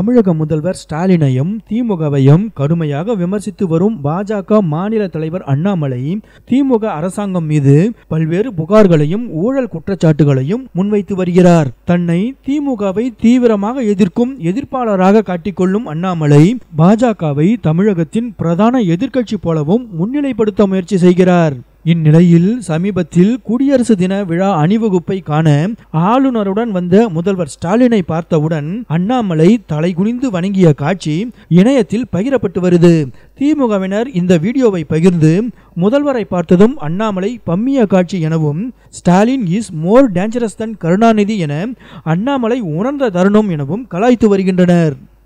தமிழக முதல்வர் ஸ்டாலினையும் திமுகவையும் கடுமையாக விமர்சித்து வரும் பாஜக மாநில தலைவர் அண்ணாமலை திமுக அரசாங்கம் மீது பல்வேறு புகார்களையும் ஊழல் குற்றச்சாட்டுகளையும் முன்வைத்து வருகிறார் தன்னை திமுகவை தீவிரமாக எதிர்க்கும் எதிர்ப்பாளராக காட்டிக்கொள்ளும் அண்ணாமலை பாஜகவை தமிழகத்தின் பிரதான எதிர்க்கட்சி போலவும் முன்னிலைப்படுத்த முயற்சி செய்கிறார் இந்நிலையில் சமீபத்தில் குடியரசு தின விழா அணிவகுப்பை காண ஆளுநருடன் வந்த முதல்வர் ஸ்டாலினை பார்த்தவுடன் அண்ணாமலை தலைகுனிந்து வணங்கிய காட்சி இணையத்தில் பகிரப்பட்டு வருது திமுகவினர் இந்த வீடியோவை பகிர்ந்து முதல்வரை பார்த்ததும் அண்ணாமலை பம்மிய காட்சி எனவும் Stalin is more dangerous than Karunanidhi என அண்ணாமலை உணர்ந்த தருணம் எனவும் கலாய்த்து வருகின்றனர்